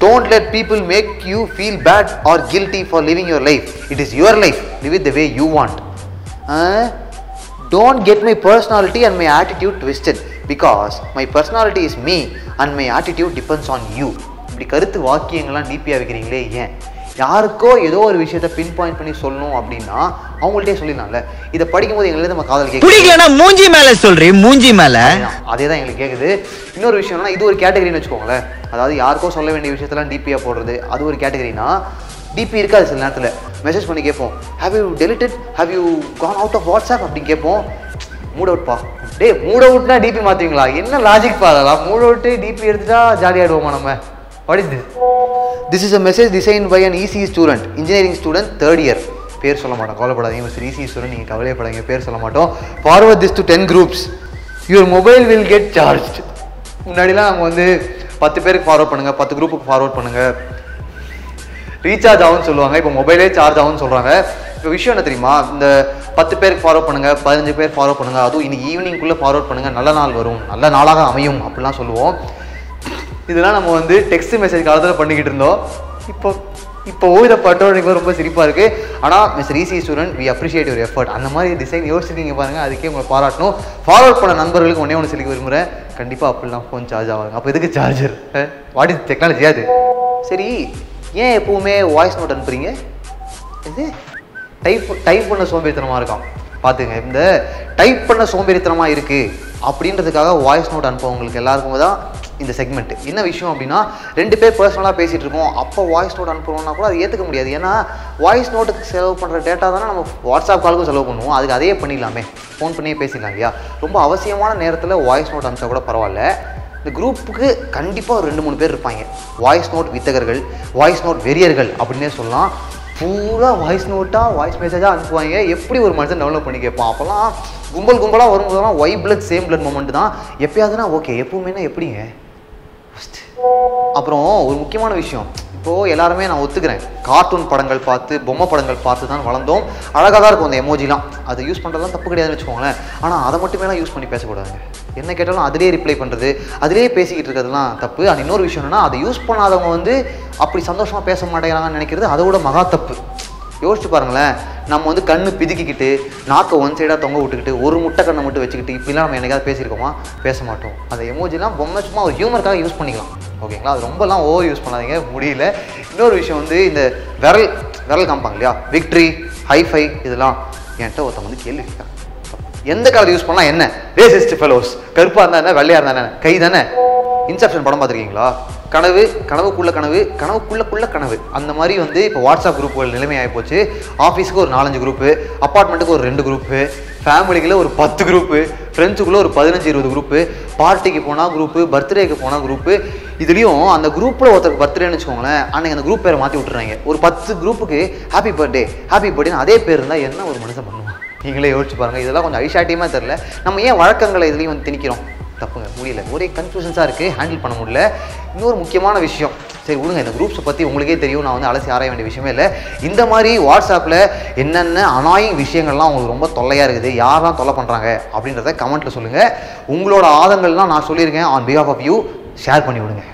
Don't let people make you feel bad or guilty for living your life it is your life live it the way you want don't get my personality and my attitude twisted because my personality is me and my attitude depends on you இப்படி கருத்து வாக்கியங்கள்லாம் டிபியாக வைக்கிறீங்களே ஏன் யாருக்கோ ஏதோ ஒரு விஷயத்த pin point பண்ணி சொல்லணும் அப்படின்னா அவங்கள்ட்டே சொல்லிடலாம்ல இதை படிக்கும்போது எங்களுக்கு நம்ம காதல் கேட்க பிடிக்கலன்னா மூஞ்சி மேல சொல்றி மூஞ்சி மேல அதே தான் எங்களுக்கு கேட்குது இன்னொரு விஷயம் என்னன்னா இது ஒரு கேட்டகரின்னு வச்சுக்கோங்களேன் அதாவது யாருக்கோ சொல்ல வேண்டிய விஷயத்தெல்லாம் டிபியாக போடுறது அது ஒரு கேட்டகரினா டிபி இருக்காது சில நேரத்தில் மெசேஜ் பண்ணி கேட்போம் have you deleted have you gone out of WhatsApp அப்படின்னு கேட்போம் மூட் அவுட் பா டேய் மூட் அவுட்னா டிபி மாற்றுவீங்களா என்ன லாஜிக் பா அதெல்லாம் மூட் அவுட்டு டிபி எடுத்துட்டா ஜாலியாகிடுவோமா நம்ம what is this this is a message design by an EC student engineering student third year பேர் சொல்ல மாட்டோம் கவலைப்படாதீங்க மிஸ்டர் இசி ஸ்டூடெண்ட் நீங்கள் கவலைப்படாதீங்க பேர் சொல்ல மாட்டோம் forward this to ten groups your mobile will get charge முன்னாடிலாம் நம்ம வந்து பத்து பேருக்கு ஃபார்வர்ட் பண்ணுங்கள் பத்து குரூப்புக்கு ஃபார்வர்ட் பண்ணுங்கள் ரீசார்ஜ் ஆகும்னு சொல்லுவாங்க இப்போ மொபைலே சார்ஜ் ஆகும்னு சொல்கிறாங்க இப்போ விஷயம் என்ன தெரியுமா இந்த பத்து பேருக்கு ஃபார்வர்ட் பண்ணுங்கள் பதினஞ்சு பேர் ஃபார்வர்ட் பண்ணுங்கள் அதுவும் இன்னைக்கு ஈவினிங்குள்ளே ஃபார்வர்ட் பண்ணுங்கள் நல்ல நாள் வரும் நல்ல நாளாக அமையும் அப்படிலாம் சொல்லுவோம் இதெல்லாம் நம்ம வந்து டெக்ஸ்ட் மெசேஜ் காலத்தில் பண்ணிக்கிட்டு இருந்தோம் இப்போ இப்போ ஓய்த பட்டோட இப்போ ரொம்ப சிரிப்பாக இருக்குது ஆனால் mister EC student we appreciate your effort அந்த மாதிரி டிசைன் யோசிச்சிருக்கீங்க பாருங்கள் அதுக்கே உங்களை பாராட்டணும் ஃபார்வர்ட் பண்ண நண்பர்களுக்கு ஒன்றே ஒன்று சொல்லி விரும்புகிறேன் கண்டிப்பாக அப்படிலாம் ஃபோன் சார்ஜ் ஆகாது அப்போ எதுக்கு சார்ஜர் வாட் இஸ் டெக்னாலஜி அது சரி ஏன் எப்பவுமே வாய்ஸ் நோட் அனுப்புறீங்க இது டைப் டைப் பண்ண சோம்பேறித்தனமாக இருக்கான் பார்த்துங்க இந்த டைப் பண்ண சோம்பேறித்தனமாக இருக்குது அப்படின்றதுக்காக வாய்ஸ் நோட் அனுப்புவவங்களுக்கு எல்லாருக்கும் தான் இந்த செக்மெண்ட் என்ன விஷயம் அப்படின்னா ரெண்டு பேர் பர்சனலாக பேசிகிட்டு இருக்கோம் அப்போ வாய்ஸ் நோட் அனுப்புறோம்னா கூட அது ஏற்றுக்க முடியாது ஏன்னா வாய்ஸ் நோட்டுக்கு செலவு பண்ணுற டேட்டா தானே நம்ம வாட்ஸ்அப் காலுக்கும் செலவு பண்ணுவோம் அதுக்கு அதையே பண்ணிடலாமே ஃபோன் பண்ணியே பேசிடலாம் இல்லையா ரொம்ப அவசியமான நேரத்தில் வாய்ஸ் நோட் அனுப்பிச்சா கூட பரவாயில்ல இந்த குரூப்புக்கு கண்டிப்பாக ஒரு ரெண்டு மூணு பேர் இருப்பாங்க வாய்ஸ் நோட் வித்தகர்கள் வாய்ஸ் நோட் வெறியர்கள் அப்படின்னே சொல்லலாம் பூரா வாய்ஸ் நோட்டாக வாய்ஸ் மெசேஜாக அனுப்புவாங்க எப்படி ஒரு மனுஷன் டெவலப் பண்ணி கேட்பான் அப்போல்லாம் கும்பல் கும்பலாக வரும்போதெல்லாம் why blood same blood moment தான் எப்பயாவதுனா ஓகே எப்பவுமேனா எப்படிங்க First. அப்புறம் ஒரு முக்கியமான விஷயம் இப்போது எல்லாருமே நான் ஒத்துக்கிறேன் கார்ட்டூன் படங்கள் பார்த்து பொம்மை படங்கள் பார்த்து தான் வளர்ந்தோம் அழகாக தான் இருக்கும் அந்த எமோஜிலாம் அதை யூஸ் பண்ணுறதுலாம் தப்பு கிடையாதுன்னு வச்சுக்கோங்களேன் ஆனால் அதை மட்டுமேலாம் யூஸ் பண்ணி பேசக்கூடாதுங்க என்ன கேட்டாலும் அதிலே ரிப்ளை பண்ணுறது அதிலே பேசிக்கிட்டு இருக்கிறதுலாம் தப்பு அண்ட் இன்னொரு விஷயம் என்னன்னா அதை யூஸ் பண்ணாதவங்க வந்து அப்படி சந்தோஷமாக பேச மாட்டேங்கிறாங்கன்னு நினைக்கிறது அதோட மகா தப்பு யோசிச்சு பாருங்களேன் நம்ம வந்து கண்ணு பிதுக்கிக்கிட்டு நாக்கை ஒன் சைடாக தொங்க விட்டுக்கிட்டு ஒரு முட்டை கண்ணை மட்டும் வச்சுக்கிட்டு இப்படிலாம் நம்ம என்னைக்காவது பேசியிருக்கோமா பேச மாட்டோம் அந்த எமோஜிலாம் பொம்மை சும்மா ஒரு ஹியூமருக்காக யூஸ் பண்ணிக்கலாம் ஓகேங்களா அது ரொம்பலாம் ஓவர் யூஸ் பண்ணாதீங்க முடியல இன்னொரு விஷயம் வந்து இந்த விரல் விரல் காமிப்பாங்க இல்லையா விக்ட்ரி ஹைஃபை இதெல்லாம் என்கிட்ட ஒருத்தன் வந்து கேள்வி கேட்குறான் எந்த கலர் யூஸ் பண்ணலாம் என்ன ரேசிஸ்ட் ஃபெலோஸ் கருப்பாக இருந்தா என்ன வெள்ளையாக இருந்தா என்ன கை தானே இன்செப்ஷன் படம் பார்த்துருக்கீங்களா கனவு கனவுக்குள்ள கனவு கனவுக்குள்ளக்குள்ள கனவு அந்த மாதிரி வந்து இப்போ வாட்ஸ்அப் குரூப்புகள் நிலைமை ஆகிப்போச்சு ஆஃபீஸுக்கு ஒரு நாலஞ்சு குரூப்பு அப்பார்ட்மெண்ட்டுக்கு ஒரு ரெண்டு குரூப்பு ஃபேமிலிக்குள்ள ஒரு பத்து குரூப்பு ஃப்ரெண்ட்ஸுக்குள்ள ஒரு பதினஞ்சு இருபது குரூப்பு பார்ட்டிக்கு போனால் குரூப்பு பர்த்டேக்கு போனால் குரூப்பு இதுலேயும் அந்த குரூப்பில் ஒருத்தருக்கு பர்த்டேன்னு வச்சுக்கோங்களேன் அன்னைக்கு அந்த குரூப் பேரை மாற்றி விட்டுறாங்க ஒரு பத்து குரூப்புக்கு ஹாப்பி பர்த்டே ஹாப்பி பர்த்டேன்னு அதே பேர் இருந்தால் என்ன ஒரு மனுஷன் பண்ணுவான் நீங்களே யோசிச்சு பாருங்க இதெல்லாம் கொஞ்சம் ஐஷாட்டியமாக தெரில நம்ம ஏன் வழக்கங்களை இதுலேயும் வந்து திணிக்கிறோம் தப்புங்க முடியல ஒரே கன்ஃபியூஷன்ஸாக இருக்குது ஹேண்டில் பண்ண முடியல இன்னொரு முக்கியமான விஷயம் சரி விடுங்க இந்த குரூப்ஸை பற்றி உங்களுக்கே தெரியும் நான் வந்து அலசி ஆராய வேண்டிய விஷயமே இல்லை இந்த மாதிரி வாட்ஸ்அப்பில் என்னென்ன அனாயிங் விஷயங்கள்லாம் உங்களுக்கு ரொம்ப தொல்லையாக இருக்குது யாரெல்லாம் தொல்லை பண்ணுறாங்க அப்படின்றத கமெண்ட்டில் சொல்லுங்கள் உங்களோட ஆதங்கள்லாம் நான் சொல்லியிருக்கேன் on behalf of you share பண்ணி விடுங்க